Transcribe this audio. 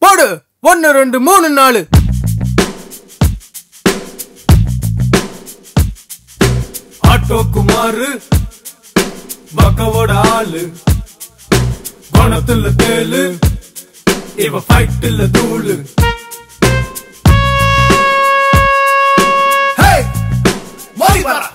போடு ஒன்னு ரெண்டு மூணு நாலு ஆட்டோ குமாரு பக்கவோட ஆளு குணத்துல தேலு இவ ஃபைட்டில் தூளு ஹே மோதி வரா